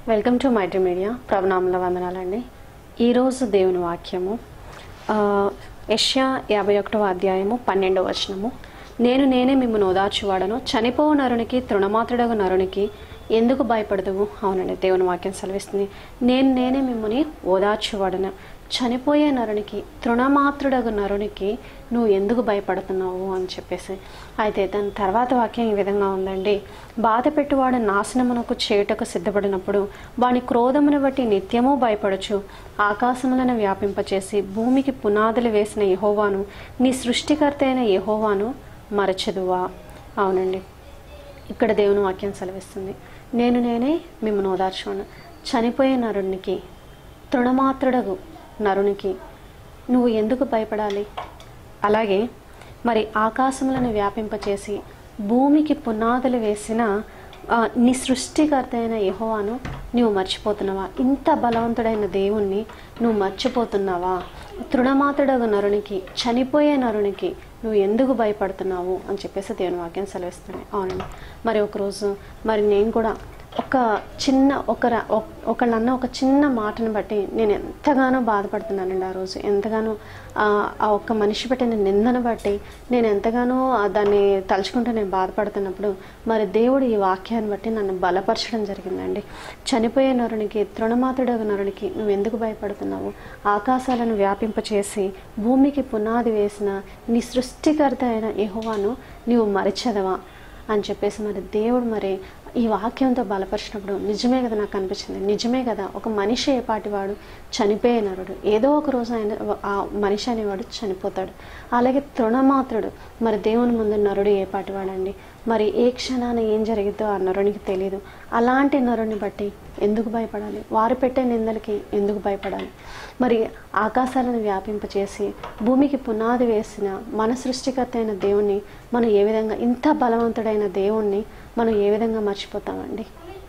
welcome to Maitri media ప్రభునాముల వందనాలండి ఈరోజు దేవుని వాక్యము ఆ, యెషయా యాభై ఒకటవ అధ్యాయము పన్నెండవ వచనము నేను నేనే మిమ్మల్ని ఓదార్చువాడను చనిపోవు నరునికి తృణమాత్రుడగు నరునికి ఎందుకు భయపడదువు అవునండి దేవుని వాక్యం సెలవిస్తుంది నేను నేనే మిమ్మల్ని ఓదార్చువాడను చనిపోయే నరునికి తృణమాత్రుడగు నరునికి నువ్వు ఎందుకు భయపడుతున్నావు అని చెప్పేసి అయితే దాని తర్వాత వాక్యం ఈ విధంగా ఉందండి బాధ పెట్టువాడు నాశనమునకు చేయుటకు సిద్ధపడినప్పుడు వాని క్రోధమును బట్టి నిత్యము భయపడచ్చు ఆకాశములను వ్యాపింపచేసి భూమికి పునాదులు వేసిన యహోవాను నీ సృష్టికర్త అయిన యహోవాను మరచదువా అవునండి ఇక్కడ దేవుని వాక్యం సెలవిస్తుంది నేను నేనే మిమ్మల్ని ఓదార్చును చనిపోయే నరునికి తృణమాత్రుడగు నరునికి నువ్వు ఎందుకు భయపడాలి అలాగే మరి ఆకాశములను వ్యాపింపచేసి భూమికి పునాదులు వేసిన ఆ, నీ సృష్టికర్త అయిన యెహోవాను నువ్వు మర్చిపోతున్నావా ఇంత బలవంతుడైన దేవుణ్ణి నువ్వు మర్చిపోతున్నావా తృణమాతుడగు నరునికి చనిపోయే నరునికి నువ్వు ఎందుకు భయపడుతున్నావు అని చెప్పేసి దేవుని వాక్యం సెలవిస్తున్నాయి అవునండి మరి ఒకరోజు మరి నేను కూడా ఒక చిన్న ఒక ర- ఒక- ఒకళ్ళన్న ఒక చిన్న మాటను బట్టి నేను ఎంతగానో బాధపడుతున్నానండి ఆ రోజు ఎంతగానో ఆ ఆ ఒక్క మనిషి పెట్టిన నిందను బట్టి నేను ఎంతగానో ఆ దాన్ని తలుచుకుంటూ నేను బాధపడుతున్నప్పుడు మరి దేవుడు ఈ వాక్యాన్ని బట్టి నన్ను బలపరచడం జరిగిందండి చనిపోయే నరునికి తృణమాతుడగు నరునికి నువ్వు ఎందుకు భయపడుతున్నావు ఆకాశాలను వ్యాపింపచేసి భూమికి పునాది వేసిన నీ సృష్టికర్త అయిన యెహోవాను నీవు మరిచెదవా అని చెప్పేసి మరి దేవుడు మరి ఈ వాక్యంతో బలపరిచినప్పుడు నిజమే కదా నాకు అనిపించింది నిజమే కదా ఒక మనిషి ఏ పాటివాడు చనిపోయే నరుడు ఏదో ఒక రోజు ఆయన ఆ మనిషి అనేవాడు చనిపోతాడు అలాగే తృణమాత్రుడు మరి దేవుని ముందు నరుడు ఏ పాటివాడండి మరి ఏ క్షణాన ఏం జరిగిద్దో ఆ నరునికి తెలియదు అలాంటి నరుని బట్టి ఎందుకు భయపడాలి వారు పెట్టే నిందలకి ఎందుకు భయపడాలి మరి ఆకాశాలను వ్యాపింపచేసి భూమికి పునాది వేసిన మన సృష్టికర్త అయిన దేవుణ్ణి మనం ఏ విధంగా ఇంత బలవంతుడైన దేవుణ్ణి మనం ఏ విధంగా మర్చిపోతామండి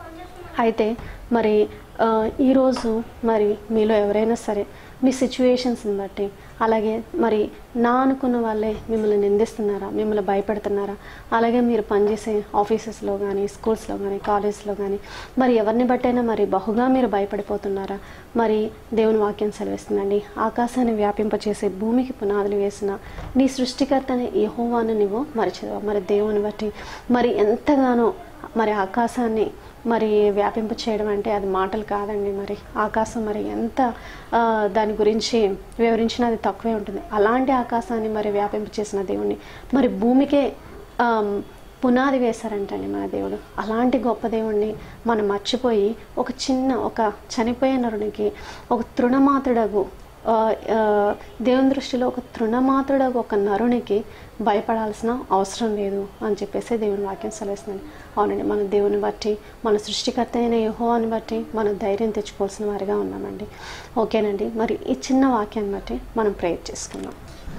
అయితే మరి ఆ, ఈరోజు మరి మీలో ఎవరైనా సరే మీ సిచ్యువేషన్స్ని బట్టి అలాగే మరి నా అనుకున్న వాళ్ళే మిమ్మల్ని నిందిస్తున్నారా మిమ్మల్ని భయపెడుతున్నారా అలాగే మీరు పనిచేసే ఆఫీసెస్లో కానీ స్కూల్స్లో కానీ కాలేజ్లో కానీ మరి ఎవరిని బట్టైనా మరి బహుగా మీరు భయపడిపోతున్నారా మరి దేవుని వాక్యం సెలవిస్తుందండి ఆకాశాన్ని వ్యాపింపచేసి భూమికి పునాదులు వేసిన నీ సృష్టికర్తని యెహోవాను నువ్వు మరిచదవా మరి దేవుని బట్టి మరి ఎంతగానో మరి ఆకాశాన్ని మరి వ్యాపింప చేయడం అంటే అది మాటలు కాదండి మరి ఆకాశం మరి ఎంత ఆ, దాని గురించి వివరించినా అది తక్కువే ఉంటుంది అలాంటి ఆకాశాన్ని మరి వ్యాపింప చేసిన దేవుణ్ణి మరి భూమికే ఆమ్, పునాది వేశారంటండి మన దేవుడు అలాంటి గొప్ప దేవుణ్ణి మనం మర్చిపోయి ఒక చిన్న ఒక చనిపోయే నరునికి ఒక తృణమాతుడగు ఆ, ఆ, దేవుని దృష్టిలో ఒక తృణమాత్రుడగు ఒక నరునికి భయపడాల్సిన అవసరం లేదు అని చెప్పేసి దేవుని వాక్యం సెలవిస్తుంది అవునండి మన దేవుని బట్టి మన సృష్టికర్త అయిన యెహోవాని బట్టి మనం ధైర్యం తెచ్చుకోవాల్సిన వారిగా ఉన్నామండి ఓకేనండి మరి ఈ చిన్న వాక్యాన్ని బట్టి మనం ప్రేయర్ చేసుకుందాం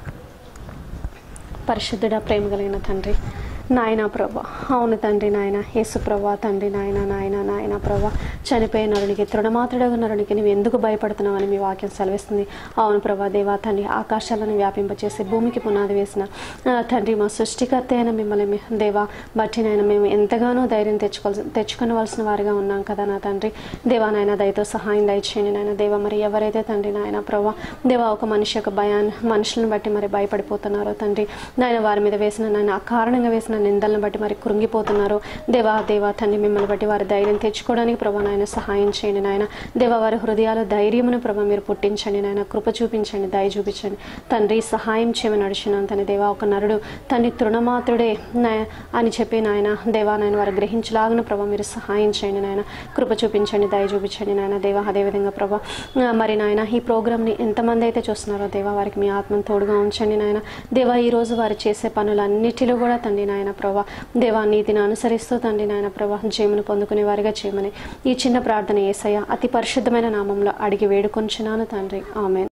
పరిశుద్ధుడ ప్రేమ కలిగిన తండ్రి నాయన ప్రభా అవును తండ్రి నాయన యేసు ప్రభా తండ్రి నాయన నాయన నాయన ప్రభా చనిపోయే నరునికి తృణమాత్రుడగు నరునికి నువ్వు ఎందుకు భయపడుతున్నావని మీ వాక్యం సెలవిస్తుంది అవును ప్రభా దేవా తండ్రి ఆకాశాలను వ్యాపింపచేసి భూమికి పునాది వేసిన ఆ, తండ్రి మా సృష్టికర్త అయిన మిమ్మల్ని మీ- దేవా బట్టి నాయన మేము ఎంతగానో ధైర్యం తెచ్చుకోవాల్సి తెచ్చుకునవలసిన వారిగా ఉన్నాం కదా నా తండ్రి దేవా నాయన దయతో సహాయం దయచేయండి నాయన దేవా మరి ఎవరైతే తండ్రి నాయన ప్రభా దేవా ఒక మనిషి యొక్క భయాన్ని మనుషులను బట్టి మరి భయపడిపోతున్నారో తండ్రి నాయన వారి మీద వేసిన నాయన అకారణంగా వేసిన నిందలను బట్టి మరి కృంగిపోతున్నారో దేవా దేవా తండ్రి మిమ్మల్ని బట్టి వారి ధైర్యం తెచ్చుకోవడానికి ప్రభా నాయన సహాయం చేయండి నాయన దేవా వారి హృదయాల ధైర్యమును ప్రభా మీరు పుట్టించండి నాయన కృప చూపించండి దయ చూపించండి తండ్రి సహాయం చేయమని నడిచినాను తన దేవా ఒక నరుడు తండ్రి తృణమాత్రుడే నాయ- అని చెప్పి నాయన దేవా నాయన వారు గ్రహించలాగిన ప్రభా మీరు సహాయం చేయండి నాయన కృప చూపించండి దయ చూపించండి నాయన దేవా అదేవిధంగా ప్రభా ఆ, మరి నాయన ఈ ప్రోగ్రామ్ని ఎంతమంది అయితే చూస్తున్నారో దేవా వారికి మీ ఆత్మను తోడుగా ఉంచండి నాయన దేవా ఈ రోజు వారు చేసే పనులన్నిటిలో కూడా తండ్రి నాయన ప్రభా దేవా నీతిని అనుసరిస్తూ తండ్రి నాయన ప్రభా జయమును పొందుకునే వారిగా చేయమని ఈ చిన్న ప్రార్థన ఏసయ్య అతి పరిశుద్ధమైన నామంలో అడిగి వేడుకొంచున్నాను తండ్రి ఆమె